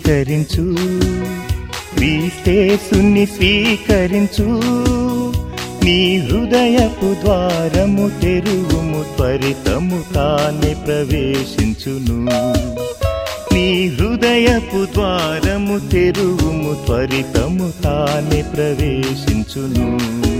స్వీకరించు క్రీస్తేసుని స్వీకరించు నీ హృదయపు ద్వారము తెరువుము త్వరితము తానే ప్రవేశించును నీ హృదయపు ద్వారము తెరువుము త్వరితము తానే ప్రవేశించును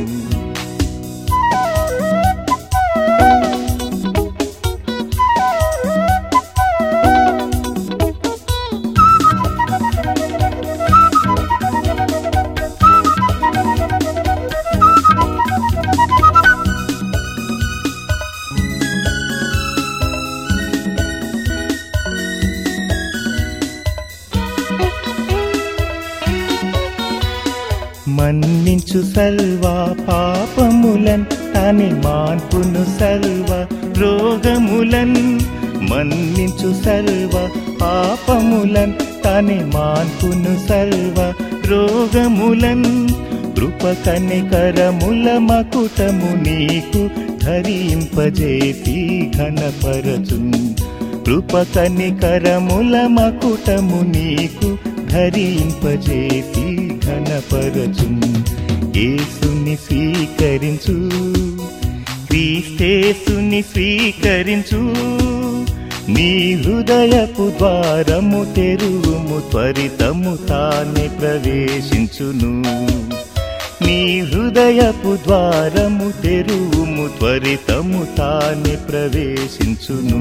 మన్నించు సల్వ పాపములన్ తని మాన్పును సల్వ రోగములన్ మన్నించు సల్వ పాపములన్ తని మాన్పును సల్వ రోగములన్ కృప కనికరముల మకుటము నీకు ధరింపజేసి ఘనపరచున్ కృప కనికరముల మకుటము నీకు ధరింపజేసి ఘనపరచు యేసుని స్వీకరించు క్రీస్తేసుని స్వీకరించు నీ హృదయపు ద్వారము తెరువుము త్వరితము తానే ప్రవేశించును నీ హృదయపు ద్వారము తెరువుము త్వరితము తానే ప్రవేశించును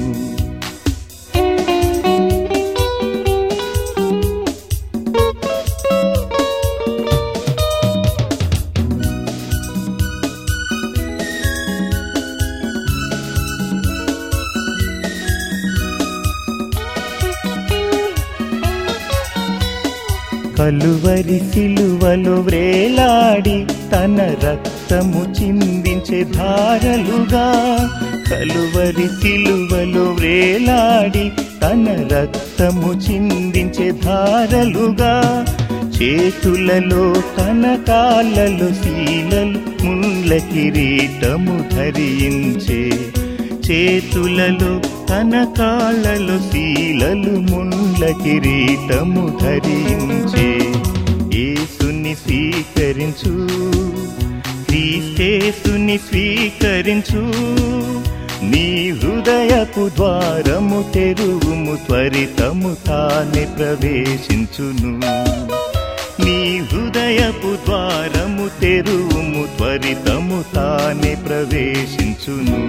కలువరి సిలువలో వ్రేలాడి తన రక్తము చిందించే ధారలుగా కలువరి సిలువలో వ్రేలాడి తన రక్తము చిందించే ధారలుగా చేతులలో తన కాళ్ళలో శీలలు ముళ్ళ కిరీటము ధరించే చేతులలో తన కాళ్ళలో శీలలు ముండ్ల కిరీటము ధరించే యేసుని స్వీకరించు క్రీస్తేసుని స్వీకరించు నీ హృదయపు ద్వారము తెరువుము త్వరితము తానే ప్రవేశించును నీ హృదయపు ద్వారము తెరువుము త్వరితము తానే ప్రవేశించును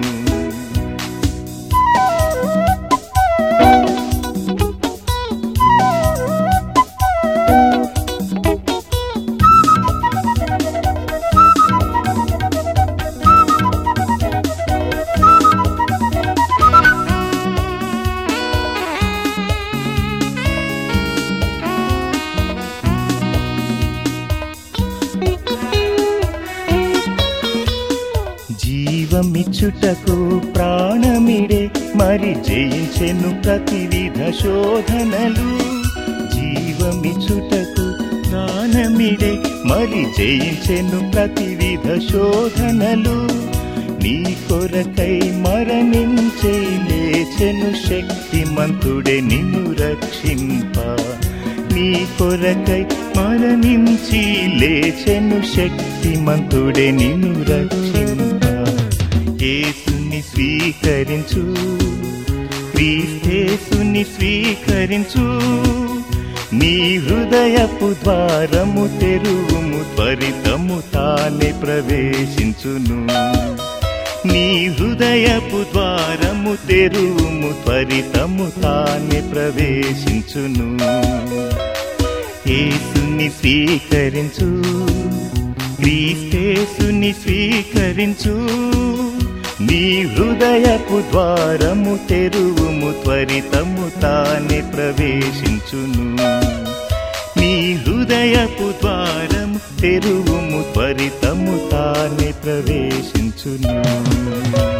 జీవమిచ్చుటకు ప్రాణమిడే మరి జయించెను ప్రతివిధ శోధనలు జీవమిచ్చుటకు ప్రాణమిడే మరి జయించెను ప్రతివిధ శోధనలు నీ కొరకై మరణించే లేచెను శక్తిమంతుడే నిన్ను రక్షింప నీ కొరకై మరణించి లేచెను శక్తిమంతుడే నిన్ను రక్షింప యేసుని స్వీకరించు క్రీస్తేసుని స్వీకరించు నీ హృదయపు ద్వారము తెరువుము త్వరితము తానే ప్రవేశించును నీ హృదయపు ద్వారము తెరువుము త్వరితము తానే ప్రవేశించును యేసుని స్వీకరించు క్రీస్తేసుని స్వీకరించు నీ హృదయపు ద్వారము తెరువుము త్వరితము తానే ప్రవేశించును నీ హృదయపు ద్వారము తెరువుము త్వరితము తానే ప్రవేశించును